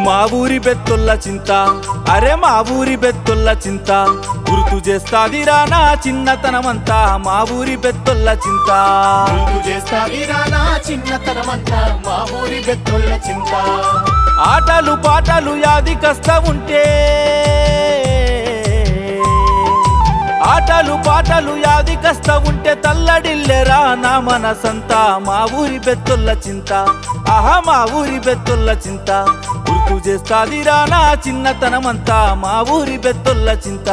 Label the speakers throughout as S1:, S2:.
S1: మా ఊరి బెత్తుల్ల చింత అరే మా ఊరి బెత్తుల్ల చింత గుర్తు చేస్తాదిరా నా చిన్నతనమంతా మా ఊరి బెత్తుల్ల చింత
S2: గుర్తు చేస్తాదిరా నా చిన్నతనమంతా మా ఊరి బెత్తుళ్ళ చింత
S1: ఆటలు పాటలు యాది కష్ట ఉంటే ఆటలు పాటలు యాది కష్ట ఉంటే తల్లడిల్లెరా నా మనసంతా మా ఊరి బెత్తుల్ల చింత ఆహా మా ఊరి బెత్తుల్ల చింత గుర్తు చేస్తాదిరా నా చిన్నతనమంతా మా ఊరి బెత్తుల్ల చింత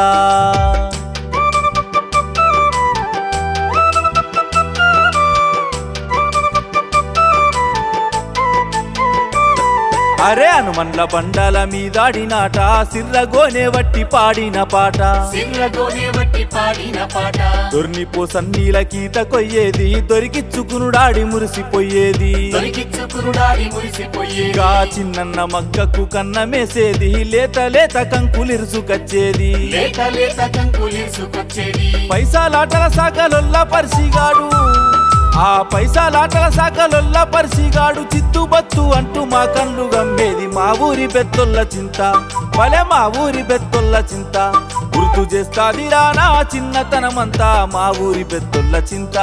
S1: అరే హనుమన్ల బండల మీదాడినాట సిర్రగోనే వట్టి పాడిన పాట
S2: సిర్రగోనే బట్టి పాడిన పాట
S1: దొర్నిపో సన్నీల గీత కొయ్యేది దొరికిచ్చుకునుడాడి మురిసిపోయేది
S2: దొరికిచ్చుకురుడాడి మురిసిపోయే
S1: గా చిన్నన్న మగ్గకు కన్నమేసేది లేత లేత కంకులిరుసుకచ్చేది
S2: లేత లేత కంకులీసుకొచ్చేది
S1: పైసాలాటల సాగలొల్ల పరిసిగాడు ఆ పైసాలాటల సాగలొల్ల పరిసిగాడు చిత్తుబత్తు అంటూ మా కన్ను గమ్మేది మా ఊరి బెత్తొల్ల చింత భలే మా ఊరి బెత్తొల్ల చింత గుర్తు చేస్తాది రానా చిన్నతనమంతా మా ఊరి బెత్తొల్ల చింత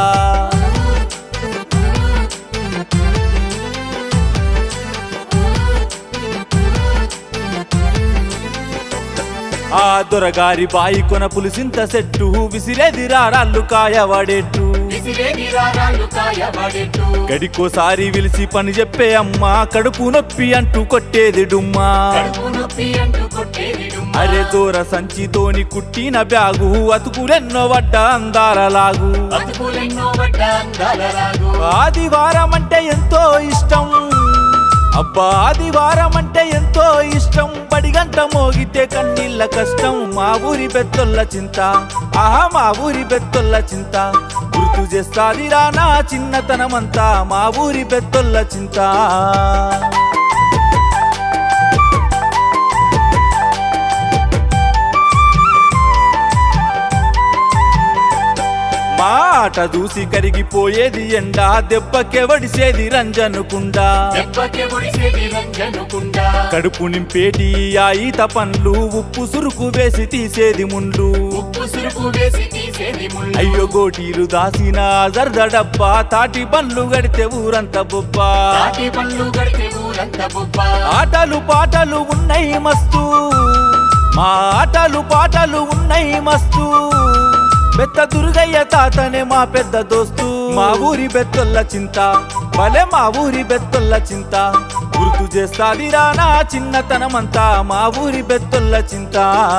S1: ఆ దొరగారి బాయి కొన పులిసింత సెట్టు విసిరేది రాళ్ళు కాయవాడేట్టు
S2: విసిరేది రాళ్ళు కాయబడెట్టు
S1: గడికోసారి విలిసి పని చెప్పే అమ్మ కడుపు నొప్పి అంటూ కొట్టేది డుమ్మా
S2: కడుపు నొప్పి అంటూ కొట్టేది డుమ్మా.
S1: అరే దూర సంచితోని కుట్టిన బ్యాగు అతుకులెన్నో వడ్డ అందాల లాగు
S2: బతుకులెన్నో పడ్డ అందాల రాగు
S1: ఆదివారం అంటే ఎంతో ఇష్టం అబ్బా ఆదివారం అంటే ఎంతో ఇష్టం బడిగంట మోగితే కన్నీళ్ళ కష్టం మా ఊరి బెత్తొల్ల చింత ఆహా మా ఊరి బెత్తొల్ల చింత గుర్తు చేస్తాది రానా చిన్నతనమంతా మా ఊరి బెత్తొల్ల చింత మాట దూసి కరిగిపోయేది ఎండ దెబ్బకే వడిసేది రంజనుకుండా
S2: దెబ్బకి ఒడిసేది రంజనుకుండ
S1: కడుపు నింపేటి ఆ ఈత పండ్లు ఉప్పు సురుకు వేసి తీసేది ముండ్లు
S2: ఉప్పు సురుకు వేసి తీసేది ముళ్ళు
S1: అయ్యో గోటీలు దాసిన జర్ద డబ్బా తాటి బండ్లు గడితే ఊరంత బొబ్బా
S2: తాటి పళ్ళు గడితే ఊరంతా బొబ్బ
S1: ఆటలు పాటలు ఉన్నాయి మస్తు మా ఆటలు పాటలు ఉన్నాయి మస్తు పెద్ద దుర్గయ్య తాతనే మా పెద్ద దోస్తు మా ఊరి బెత్తొల్ల చింత భలే మా ఊరి బెత్తొల్ల చింత గుర్తు చేస్తాది రానా చిన్నతనమంతా మా ఊరి బెత్తొల్ల చింత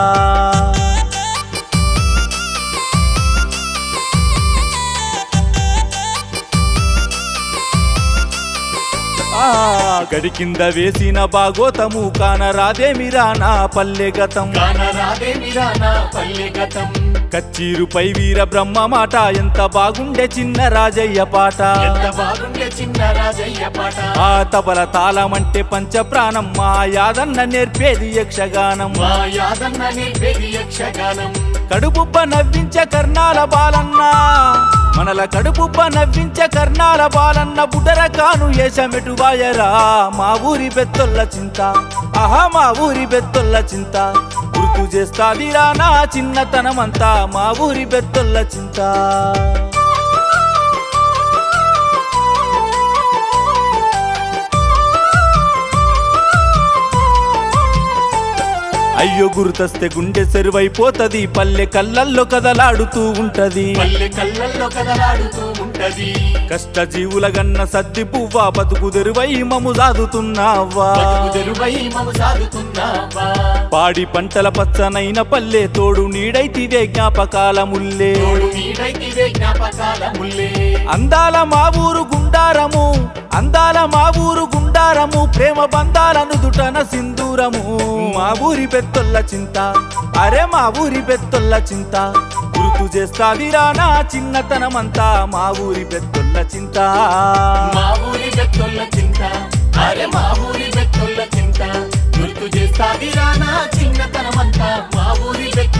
S1: ఆ గడి కింద వేసిన బాగోతము కాన రాదేమిరా నా పల్లె గతం
S2: గాన రాదేమిరా నా పల్లె గతం
S1: కచ్చీరుపై వీర బ్రహ్మ మాట ఎంత బాగుండే చిన్న రాజయ్య పాట
S2: ఎంత బాగుండే చిన్న రాజయ్య పాట
S1: ఆ తబల తాళమంటే పంచ ప్రాణం మా యాదన్న నేర్పేది యక్షగానం
S2: మా యాదన్న నేర్పేది యక్షగానం
S1: కడుపుబ్బ నవ్వించ కర్ణాల బాలన్న మనల కడుపుబ్బ నవ్వించ కర్ణాల బాలన్న బుడర కాను ఏషమెటు వాయరా మా ఊరి బెత్తొల్ల చింత ఆహా మా ఊరి బెత్తొల్ల చింత గుర్తు చేస్తాది నా చిన్నతనమంతా మా ఊరి బెత్తొల్ల చింత అయ్యో గుర్తొస్తే గుండె సెరువైపోతది పల్లె కళ్ళల్లో కదలాడుతూ ఉంటది
S2: పల్లె కళ్ళల్లో కదలాడుతూ ఉంటది
S1: కష్ట జీవుల గన్న సద్ది పువ్వా బతుకు తెరువై మము సాదుతున్నావా
S2: బతుకు తెరువై మము సాదుతున్నావా
S1: పాడి పంటల పచ్చనైన పల్లె తోడు నీడైతివే జ్ఞాపకాల ముల్లే
S2: తోడు నీడైతివే జ్ఞాపకాల ముల్లే
S1: అందాల మా ఊరు గుండారము అందాల మా ఊరు గుండారము ప్రేమ బంధాలను దుటన సింధూరము మా ఊరి పెత్తొల్ల చింత అరే మా ఊరి పెత్తొల్ల చింత గుర్తు చేస్తాది రానా చిన్నతనమంతా మా ఊరి పెత్తొల్ల చింత
S2: మా ఊరి బెత్తొల్ల చింత అరే మా ఊరి బెత్తొల్ల చింత గుర్తు చేస్తాది రానా చిన్నతనమంతా మా ఊరి బెత్తొల్ల